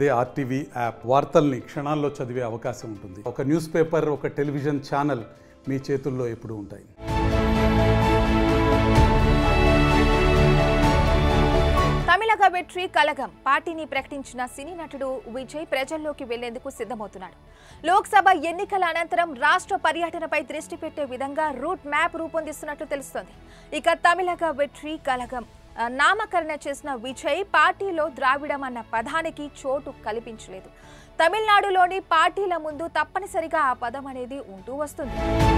అదే RTV app వార్తల్ని క్షణాల్లో చదివే అవకాశం ఉంటుంది ఒక న్యూస్ పేపర్ ఒక టెలివిజన్ ఛానల్ మీ చేతుల్లో ఎప్పుడూ ఉంటాయి తమిళగ వెట్రి కలగం పార్టీని ప్రకటించిన సినీ నటుడు విజయ్ ప్రజల్లోకి వెళ్లేందుకు సిద్ధమవుతున్నాడు లోక్సభ ఎన్నికల అనంతరం రాష్ట్ర పర్యటనపై దృష్టి పెట్టే విధంగా రూట్ మ్యాప్ రూపొందిస్తున్నట్లు తెలుస్తోంది ఇక తమిళగ వెట్రి కలగం ఆ, నామకరణ చేసిన విజయ్ పార్టీలో ద్రావిడం అన్న పదానికి చోటు కల్పించలేదు తమిళనాడులోని పార్టీల ముందు తప్పనిసరిగా ఆ పదం అనేది ఉంటూ వస్తుంది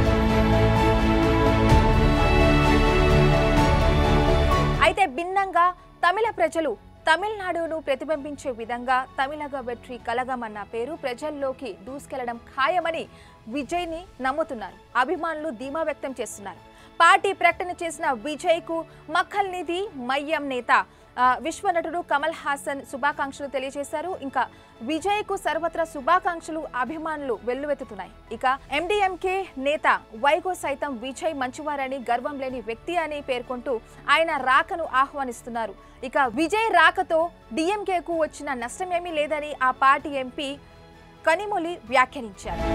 అయితే భిన్నంగా తమిళ ప్రజలు తమిళనాడును ప్రతిబింబించే విధంగా తమిళగ వెట్రి కలగం అన్న పేరు ప్రజల్లోకి దూసుకెళ్లడం ఖాయమని విజయ్ని నమ్ముతున్నారు అభిమానులు ధీమా వ్యక్తం చేస్తున్నారు పార్టీ ప్రకటన చేసిన విజయ్కు మక్కల్ నిధి మయ్యం నేత ఆ, విశ్వనటుడు కమల్ హాసన్ శుభాకాంక్షలు తెలియజేశారు ఇంకా విజయ్కు సర్వత్రా శుభాకాంక్షలు అభిమానులు వెల్లువెత్తుతున్నాయి ఇక ఎండిఎంకే నేత వైగో సైతం విజయ్ మంచివారని గర్వం లేని వ్యక్తి అని పేర్కొంటూ ఆయన రాకను ఆహ్వానిస్తున్నారు ఇక విజయ్ రాకతో డిఎంకేకు వచ్చిన నష్టమేమీ లేదని ఆ పార్టీ ఎంపీ కనిమొలి వ్యాఖ్యానించారు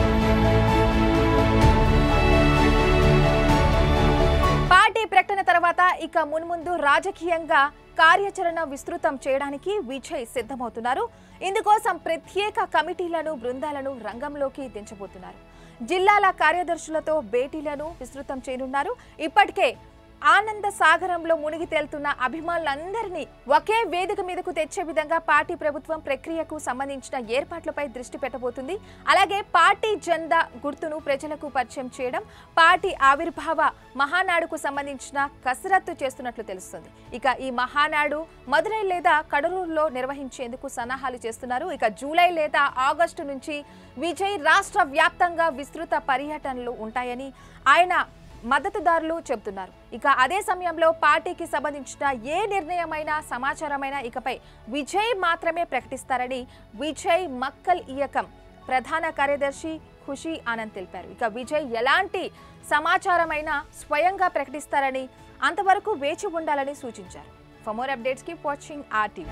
పార్టీ ప్రకటన తర్వాత ఇక మున్ముందు రాజకీయంగా కార్యాచరణ విస్తృతం చేయడానికి విజయ్ సిద్ధమవుతున్నారు ఇందుకోసం ప్రత్యేక కమిటీలను బృందాలను రంగంలోకి దించబోతున్నారు జిల్లాల కార్యదర్శులతో భేటీలను విస్తృతం చేయనున్నారు ఇప్పటికే ఆనంద సాగరంలో మునిగి తేలుతున్న అభిమానులందరినీ ఒకే వేదిక మీదకు తెచ్చే విధంగా పార్టీ ప్రభుత్వం ప్రక్రియకు సంబంధించిన ఏర్పాట్లపై దృష్టి పెట్టబోతుంది అలాగే పార్టీ జెండా గుర్తును ప్రజలకు పరిచయం చేయడం పార్టీ ఆవిర్భావ మహానాడుకు సంబంధించిన కసరత్తు చేస్తున్నట్లు తెలుస్తుంది ఇక ఈ మహానాడు మదురై లేదా కడలూరులో నిర్వహించేందుకు సన్నాహాలు చేస్తున్నారు ఇక జూలై లేదా ఆగస్టు నుంచి విజయ్ రాష్ట్ర వ్యాప్తంగా విస్తృత పర్యటనలు ఉంటాయని ఆయన మద్దతుదారులు చెబుతున్నారు ఇక అదే సమయంలో పార్టీకి సంబంధించిన ఏ నిర్ణయమైనా సమాచారమైనా ఇకపై విజయ్ మాత్రమే ప్రకటిస్తారని విజయ్ మక్కల్ ఇయకం ప్రధాన కార్యదర్శి ఖుషి ఆనంద్ తెలిపారు ఇక విజయ్ ఎలాంటి సమాచారమైనా స్వయంగా ప్రకటిస్తారని అంతవరకు వేచి ఉండాలని సూచించారు for more updates keep watching RTV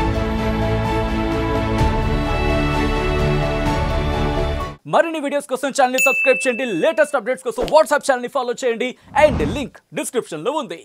మరిన్ని వీడియోస్ కోసం ఛానల్ సబ్స్క్రైబ్ చేయండి లేటెస్ట్ అప్డేట్స్ కోసం వాట్సాప్ ఛానల్ ఫాలో చేయండి అండ్ లింక్ డిస్క్రిప్షన్ లో ఉంది